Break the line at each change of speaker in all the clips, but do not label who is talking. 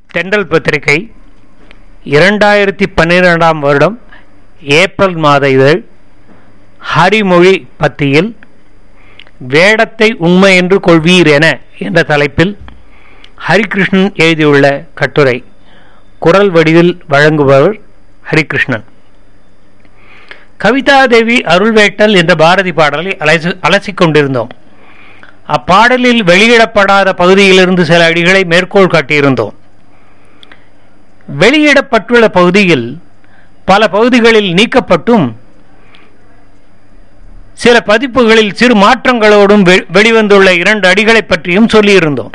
தென்றல் பத்திரிகை இரண்டாயிரத்தி பன்னிரெண்டாம் வருடம் ஏப்ரல் மாத இதழ் ஹரிமொழி பத்தியில் வேடத்தை உண்மை என்று கொள்வீர் என என்ற தலைப்பில் ஹரிகிருஷ்ணன் எழுதியுள்ள கட்டுரை குரல் வடிவில் வழங்குபவர் ஹரிகிருஷ்ணன் கவிதாதேவி அருள்வேட்டல் என்ற பாரதி பாடலை அலசி அலசிக் கொண்டிருந்தோம் அப்பாடலில் வெளியிடப்படாத பகுதியிலிருந்து சில அடிகளை மேற்கோள் காட்டியிருந்தோம் வெளியிடப்பட்டுள்ள பகுதியில் பல பகுதிகளில் நீக்கப்பட்டும் சில பதிப்புகளில் சிறு மாற்றங்களோடும் வெ- வெளிவந்துள்ள இரண்டு அடிகளை பற்றியும் சொல்லியிருந்தோம்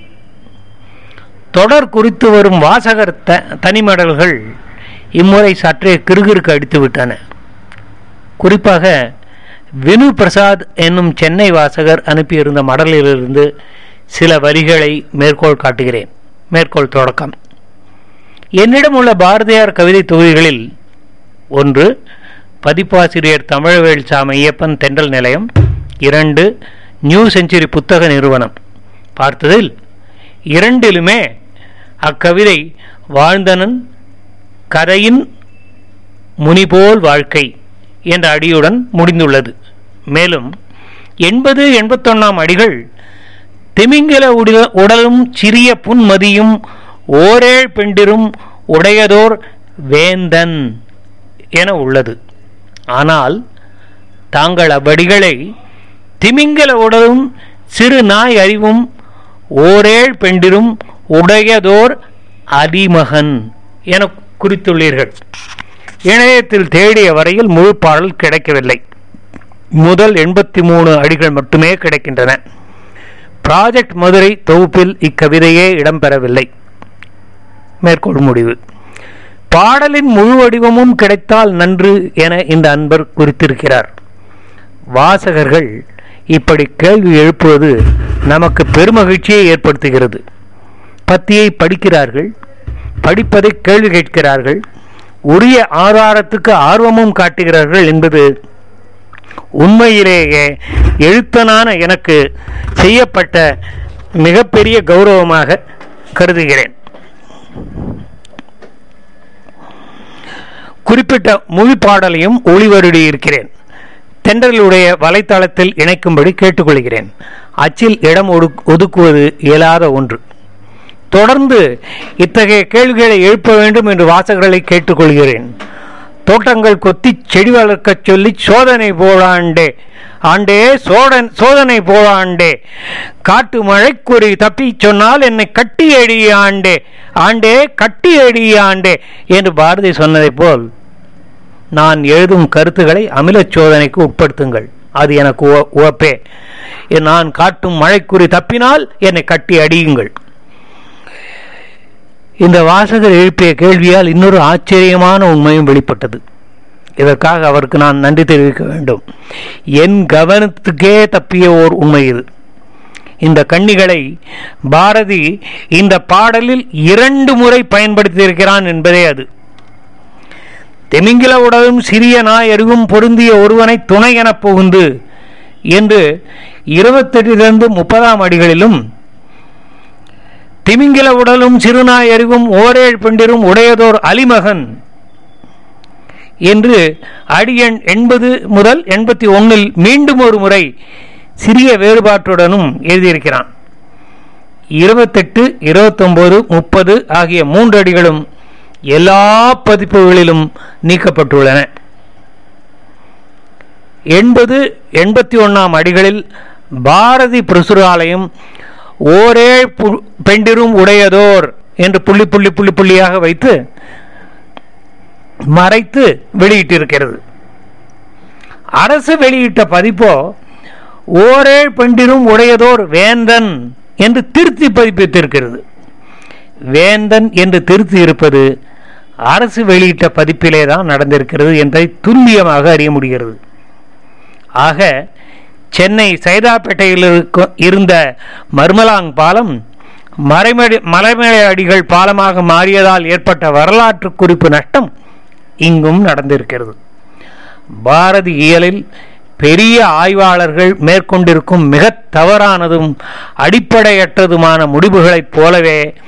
தொடர் குறித்து வரும் வாசகர் த தனிமடல்கள் இம்முறை சற்றே கிறுகிறுக்கு அடித்துவிட்டன குறிப்பாக வினு பிரசாத் என்னும் சென்னை வாசகர் அனுப்பியிருந்த மடலிலிருந்து சில வரிகளை மேற்கோள் காட்டுகிறேன் மேற்கோள் தொடக்கம் என்னிடம் உள்ள பாரதியார் கவிதை தொகுதிகளில் ஒன்று பதிப்பாசிரியர் தமிழவேல் சாமி ஐயப்பன் தென்றல் நிலையம் இரண்டு நியூ செஞ்சுரி புத்தக நிறுவனம் பார்த்ததில் இரண்டிலுமே அக்கவிதை வாழ்ந்தனன் கதையின் முனிபோல் வாழ்க்கை என்ற அடியுடன் முடிந்துள்ளது மேலும் எண்பது எண்பத்தொன்னாம் அடிகள் திமிங்கில உடல- உடலும் சிறிய புன்மதியும் ஓரேழ் பெண்டிரும் உடையதோர் வேந்தன் என உள்ளது ஆனால் தாங்கள் அவ்வடிகளை திமிங்கல உடலும் சிறு நாய் அறிவும் ஓரேழ் பெண்டிரும் உடையதோர் அதிமகன் என குறித்துள்ளீர்கள் இணையத்தில் தேடிய வரையில் முழு பாடல் கிடைக்கவில்லை முதல் எண்பத்தி மூணு அடிகள் மட்டுமே கிடைக்கின்றன ப்ராஜெக்ட் மதுரை தொகுப்பில் இக்கவிதையே இடம்பெறவில்லை மேற்கோள் முடிவு பாடலின் முழு வடிவமும் கிடைத்தால் நன்று என இந்த அன்பர் குறித்திருக்கிறார் வாசகர்கள் இப்படி கேள்வி எழுப்புவது நமக்கு பெருமகிழ்ச்சியை ஏற்படுத்துகிறது பத்தியை படிக்கிறார்கள் படிப்பதை கேள்வி கேட்கிறார்கள் உரிய ஆதாரத்துக்கு ஆர்வமும் காட்டுகிறார்கள் என்பது உண்மையிலேயே எழுத்தனான எனக்கு செய்யப்பட்ட மிகப்பெரிய கௌரவமாக கருதுகிறேன் குறிப்பிட்ட மொழி பாடலையும் ஒளிவருடி இருக்கிறேன் தென்றலுடைய வலைத்தளத்தில் இணைக்கும்படி கேட்டுக்கொள்கிறேன் அச்சில் இடம் ஒடுக்- ஒதுக்குவது இயலாத ஒன்று தொடர்ந்து இத்தகைய கேள்விகளை எழுப்ப வேண்டும் என்று வாசகர்களை கேட்டுக்கொள்கிறேன் தோட்டங்கள் கொத்தி செடி வளர்க்கச் சொல்லி சோதனை போலாண்டே ஆண்டே சோதன் சோதனை போலாண்டே காட்டு மழைக்குறி தப்பி சொன்னால் என்னை கட்டி அடி ஆண்டே ஆண்டே கட்டி அடி ஆண்டே என்று பாரதி சொன்னதைப் போல் நான் எழுதும் கருத்துக்களை அமிலச் சோதனைக்கு உட்படுத்துங்கள் அது எனக்கு உவ- உவப்பே நான் காட்டும் மழைக்குறி தப்பினால் என்னை கட்டி அடியுங்கள் இந்த வாசகர் எழுப்பிய கேள்வியால் இன்னொரு ஆச்சரியமான உண்மையும் வெளிப்பட்டது இதற்காக அவருக்கு நான் நன்றி தெரிவிக்க வேண்டும் என் கவனத்துக்கே தப்பிய ஓர் உண்மை இது இந்த கண்ணிகளை பாரதி இந்த பாடலில் இரண்டு முறை பயன்படுத்தியிருக்கிறான் என்பதே அது திமிங்கில உடலும் சிறிய நாய் எருவும் பொருந்திய ஒருவனை துணை எனப் புகுந்து என்று இருபத்தெட்டிலிருந்து முப்பதாம் அடிகளிலும் திமிங்கில உடலும் சிறுநாய் அறிவும் ஓரேழ் பெண்டிரும் உடையதோர் அலிமகன் என்று அடியெண் எண்பது முதல் எண்பத்தி ஒன்னில் மீண்டும் ஒரு முறை சிறிய வேறுபாட்டுடனும் எழுதியிருக்கிறான் இருபத்தெட்டு இருபத்தொன்பது முப்பது ஆகிய மூன்று அடிகளும் எல்லா பதிப்புகளிலும் நீக்கப்பட்டுள்ளன எண்பது எண்பத்தி ஒன்றாம் அடிகளில் பாரதி பிரசுராலயம் ஓரே பு- பெண்டிரும் உடையதோர் என்று புள்ளி புள்ளி புள்ளி புள்ளியாக வைத்து மறைத்து வெளியிட்டிருக்கிறது அரசு வெளியிட்ட பதிப்போ ஓரே பெண்டிரும் உடையதோர் வேந்தன் என்று திருத்தி பதிப்பித்திருக்கிறது வேந்தன் என்று திருத்தி இருப்பது அரசு வெளியிட்ட பதிப்பிலே தான் நடந்திருக்கிறது என்பதை துல்லியமாக அறிய முடிகிறது ஆக சென்னை சைதாப்பேட்டையில் இருக்க- இருந்த மர்மலாங் பாலம் மறைமடி மலைமலை அடிகள் பாலமாக மாறியதால் ஏற்பட்ட வரலாற்று குறிப்பு நஷ்டம் இங்கும் நடந்திருக்கிறது பாரதி இயலில் பெரிய ஆய்வாளர்கள் மேற்கொண்டிருக்கும் மிக தவறானதும் அடிப்படையற்றதுமான முடிவுகளைப் போலவே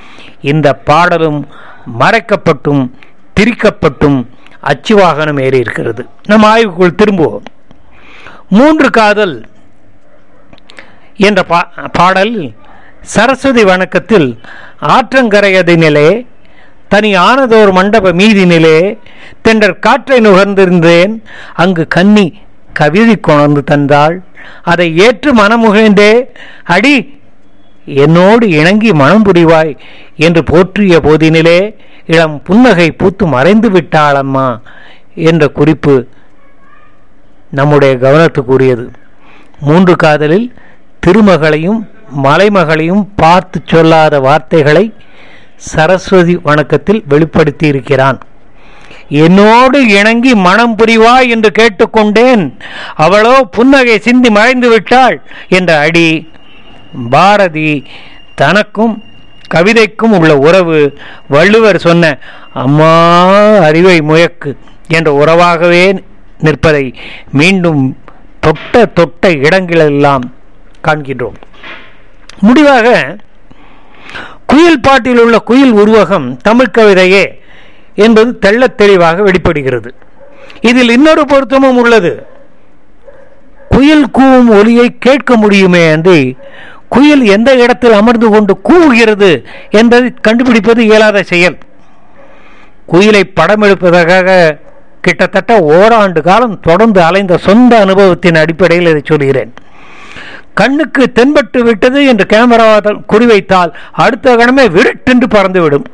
இந்த பாடலும் மறைக்கப்பட்டும் திரிக்கப்பட்டும் அச்சு வாகனம் ஏறி இருக்கிறது நம் ஆய்வுக்குள் திரும்புவோம் மூன்று காதல் என்ற பா பாடல் சரஸ்வதி வணக்கத்தில் ஆற்றங்கரையதினிலே தனி ஆனதோர் மண்டப மீதினிலே தென்றற் காற்றை நுகர்ந்திருந்தேன் அங்கு கன்னி கவிதை கொணர்ந்து தந்தாள் அதை ஏற்று மனமுகிழ்ந்தே அடி என்னோடு இணங்கி மனம் புரிவாய் என்று போற்றிய போதினிலே இளம் புன்னகை பூத்து மறைந்து விட்டாளம்மா என்ற குறிப்பு நம்முடைய கவனத்துக்குரியது மூன்று காதலில் திருமகளையும் மலைமகளையும் பார்த்து சொல்லாத வார்த்தைகளை சரஸ்வதி வணக்கத்தில் வெளிப்படுத்தி இருக்கிறான் என்னோடு இணங்கி மனம் புரிவாய் என்று கேட்டுக்கொண்டேன் அவளோ புன்னகை சிந்தி மறைந்து விட்டாள் என்ற அடி பாரதி தனக்கும் கவிதைக்கும் உள்ள உறவு வள்ளுவர் சொன்ன அம்மா அறிவை முயக்கு என்ற உறவாகவே நிற்பதை மீண்டும் தொட்ட தொட்ட இடங்களெல்லாம் காண்கின்றோம் முடிவாக குயில் பாட்டில் உள்ள குயில் உருவகம் தமிழ் கவிதையே என்பது தெள்ளத் தெளிவாக வெளிப்படுகிறது இதில் இன்னொரு பொருத்தமும் உள்ளது குயில் கூவும் ஒலியை கேட்க முடியுமே என்று குயில் எந்த இடத்தில் அமர்ந்து கொண்டு கூவுகிறது என்பதை கண்டுபிடிப்பது இயலாத செயல் குயிலை படம் எடுப்பதற்காக கிட்டத்தட்ட ஓராண்டு காலம் தொடர்ந்து அலைந்த சொந்த அனுபவத்தின் அடிப்படையில் இதை சொல்கிறேன் கண்ணுக்கு தென்பட்டு விட்டது என்று கேமராவால் குறிவைத்தால் அடுத்த கணமே விருட்டென்று பறந்துவிடும்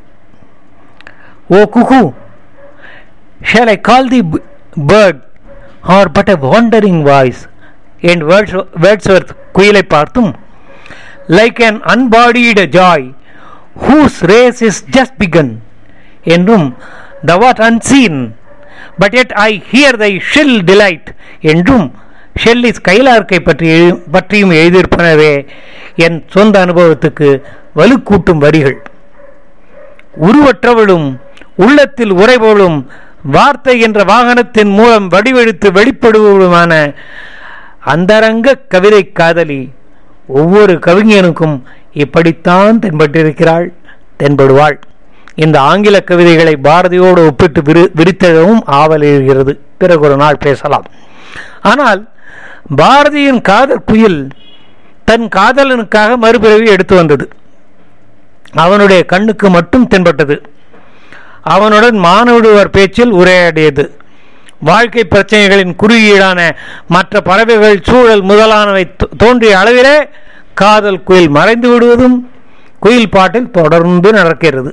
O cuckoo shall I call thee bird or but a wandering voice என் வேர்ட்ஸ் வேர்ட்ஸ்வர்த் குயிலை பார்த்தும் like an unbodied joy whose race is just begun என்றும் thou art unseen but yet I hear thy shrill delight என்றும் Shelley's கைலார்க்கை பற்றி எழு- பற்றியும் எழுதியிருப்பனவே என் சொந்த அனுபவத்துக்கு வலுக்கூட்டும் வரிகள் உருவற்றவளும் உள்ளத்தில் உறைபவளும் வார்த்தை என்ற வாகனத்தின் மூலம் வடிவெடுத்து வெளிப்படுபவளுமான அந்தரங்க கவிதை காதலி ஒவ்வொரு கவிஞனுக்கும் இப்படித்தான் தென்பட்டிருக்கிறாள் தென்படுவாள் இந்த ஆங்கில கவிதைகளை பாரதியோடு ஒப்பிட்டு விரு விரித்தெழவும் ஆவல் எழுகிறது பிறகு ஒரு நாள் பேசலாம் ஆனால் பாரதியின் காதல் குயில் தன் காதலனுக்காக மறுபிறவி எடுத்து வந்தது அவனுடைய கண்ணுக்கு மட்டும் தென்பட்டது அவனுடன் மானவிடுவர் பேச்சில் உரையாடியது வாழ்க்கை பிரச்சனைகளின் குறுகீடான மற்ற பறவைகள் சூழல் முதலானவை தோ- தோன்றிய அளவிலே காதல் குயில் மறைந்து விடுவதும் குயில் பாட்டில் தொடர்ந்து நடக்கிறது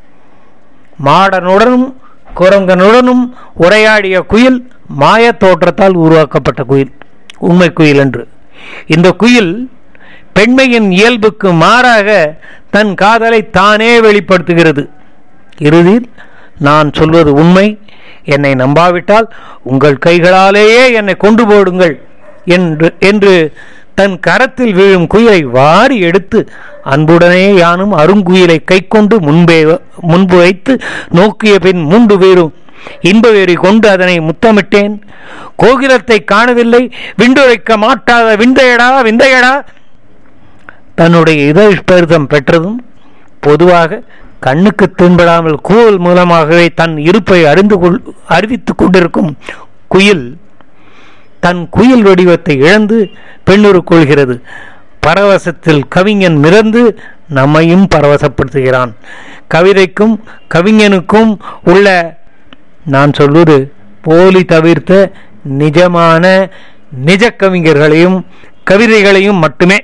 மாடனுடனும் குரங்கனுடனும் உரையாடிய குயில் மாயத் தோற்றத்தால் உருவாக்கப்பட்ட குயில் உண்மை குயில் என்று இந்த குயில் பெண்மையின் இயல்புக்கு மாறாக தன் காதலை தானே வெளிப்படுத்துகிறது இறுதியில் நான் சொல்வது உண்மை என்னை நம்பாவிட்டால் உங்கள் கைகளாலேயே என்னை கொண்டு போடுங்கள் என்று என்று தன் கரத்தில் வீழும் குயிலை வாரி எடுத்து அன்புடனே யானும் அருங்குயிலை கைக்கொண்டு முன்பே முன்பு வைத்து நோக்கிய பின் மூன்று பேரும் இன்ப வெறி கொண்டு அதனை முத்தமிட்டேன் கோகிலத்தை காணவில்லை விண்டுரைக்க மாட்டாத விந்தையடா விந்தையடா தன்னுடைய இதழ் பெருதம் பெற்றதும் பொதுவாக கண்ணுக்கு தென்படாமல் கூவல் மூலமாகவே தன் இருப்பை அறிந்து கொள் அறிவித்துக் கொண்டிருக்கும் குயில் தன் குயில் வடிவத்தை இழந்து பெண்ணுரு கொள்கிறது பரவசத்தில் கவிஞன் மிதந்து நம்மையும் பரவசப்படுத்துகிறான் கவிதைக்கும் கவிஞனுக்கும் உள்ள நான் சொல்வது போலி தவிர்த்த நிஜமான நிஜ கவிஞர்களையும் கவிதைகளையும் மட்டுமே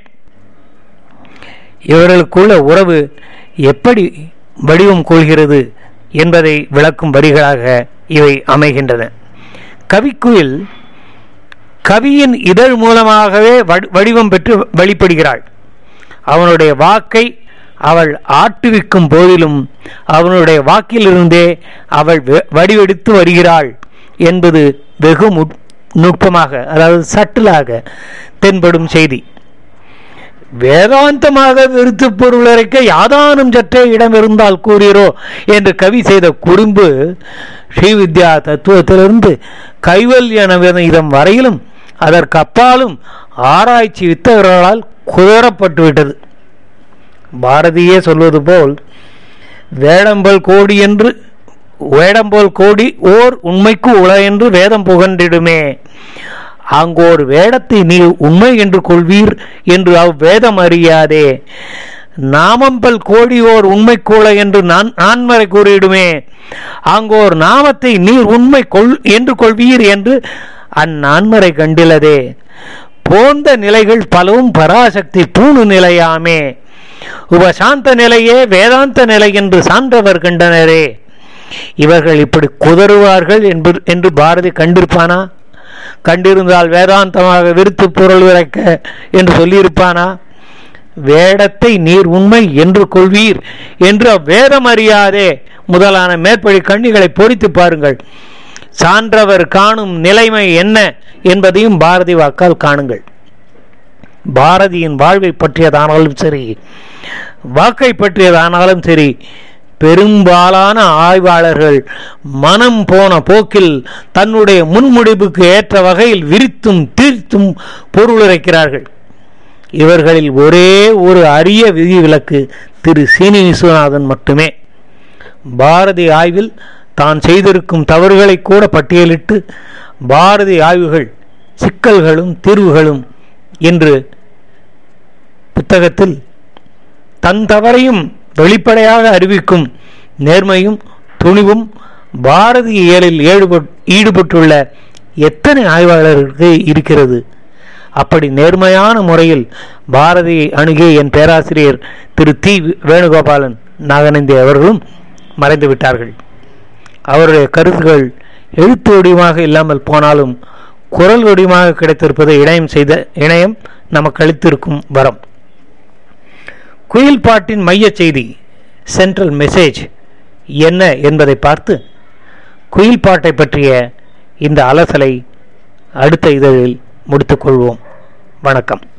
இவர்களுக்குள்ள உறவு எப்படி வடிவம் கொள்கிறது என்பதை விளக்கும் வரிகளாக இவை அமைகின்றன கவிக்குயில் கவியின் இதழ் மூலமாகவே வடி- வடிவம் பெற்று வெளிப்படுகிறாள் அவனுடைய வாக்கை அவள் ஆட்டுவிக்கும் போதிலும் அவனுடைய வாக்கிலிருந்தே அவள் வெ- வடிவெடுத்து வருகிறாள் என்பது வெகு முட்- நுட்பமாக அதாவது சட்டிலாக தென்படும் செய்தி வேதாந்தமாக விருத்து பொருளரைக்க யாதானும் சற்றே இடம் இருந்தால் கூறீரோ என்று கவி செய்த குறும்பு ஸ்ரீவித்யா தத்துவத்திலிருந்து கைவல்ய நவீதம் வரையிலும் அதற்கு அப்பாலும் ஆராய்ச்சி வித்தவர்களால் குதறப்பட்டு விட்டது பாரதியே சொல்வது போல் வேடம்பல் கோடி என்று வேடம்போல் கோடி ஓர் உண்மைக்கு உள என்று வேதம் புகன்றிடுமே அங்கோர் வேடத்தை நீ உண்மை என்று கொள்வீர் என்று அவ்வேதம் அறியாதே நாமம்பல் கோடி ஓர் உண்மை கூள என்று நான் நான்மறை கூறிடுமே அங்கோர் நாமத்தை நீர் உண்மை கொள் என்று கொள்வீர் என்று அந்நான்மறை கண்டிலதே போந்த நிலைகள் பலவும் பராசக்தி பூணு நிலையாமே உபசாந்த நிலையே வேதாந்த நிலை என்று சான்றவர் கண்டனரே இவர்கள் இப்படி குதறுவார்கள் என்பது என்று பாரதி கண்டிருப்பானா கண்டிருந்தால் வேதாந்தமாக விருத்து பொருள் விளக்க என்று சொல்லியிருப்பானா வேடத்தை நீர் உண்மை என்று கொள்வீர் என்று அவ்வேதம் அறியாதே முதலான மேற்படி கண்ணிகளை பொறித்து பாருங்கள் சான்றவர் காணும் நிலைமை என்ன என்பதையும் பாரதி வாக்கால் காணுங்கள் பாரதியின் வாழ்வை பற்றியதானாலும் சரி வாக்கை பற்றியதானாலும் சரி பெரும்பாலான ஆய்வாளர்கள் மனம் போன போக்கில் தன்னுடைய முன்முடிவுக்கு ஏற்ற வகையில் விரித்தும் தீர்த்தும் பொருளுரைக்கிறார்கள் இவர்களில் ஒரே ஒரு அரிய விதிவிலக்கு திரு சீனி விஸ்வநாதன் மட்டுமே பாரதி ஆய்வில் தான் செய்திருக்கும் தவறுகளை கூட பட்டியலிட்டு பாரதி ஆய்வுகள் சிக்கல்களும் தீர்வுகளும் என்று புத்தகத்தில் தன் தவறையும் வெளிப்படையாக அறிவிக்கும் நேர்மையும் துணிவும் பாரதி இயலில் ஈடுபட்டுள்ள எத்தனை ஆய்வாளர்களுக்கு இருக்கிறது அப்படி நேர்மையான முறையில் பாரதியை அணுகிய என் பேராசிரியர் திரு தி வேணுகோபாலன் நாகநந்தி அவர்களும் மறைந்து விட்டார்கள் அவருடைய கருத்துகள் எழுத்து வடிவமாக இல்லாமல் போனாலும் குரல் வடிவமாக கிடைத்திருப்பதை இணையம் செய்த இணையம் நமக்கு அளித்திருக்கும் வரம் குயில் பாட்டின் மைய செய்தி சென்ட்ரல் மெசேஜ் என்ன என்பதை பார்த்து குயில் பாட்டை பற்றிய இந்த அலசலை அடுத்த இதழில் முடித்துக்கொள்வோம் வணக்கம்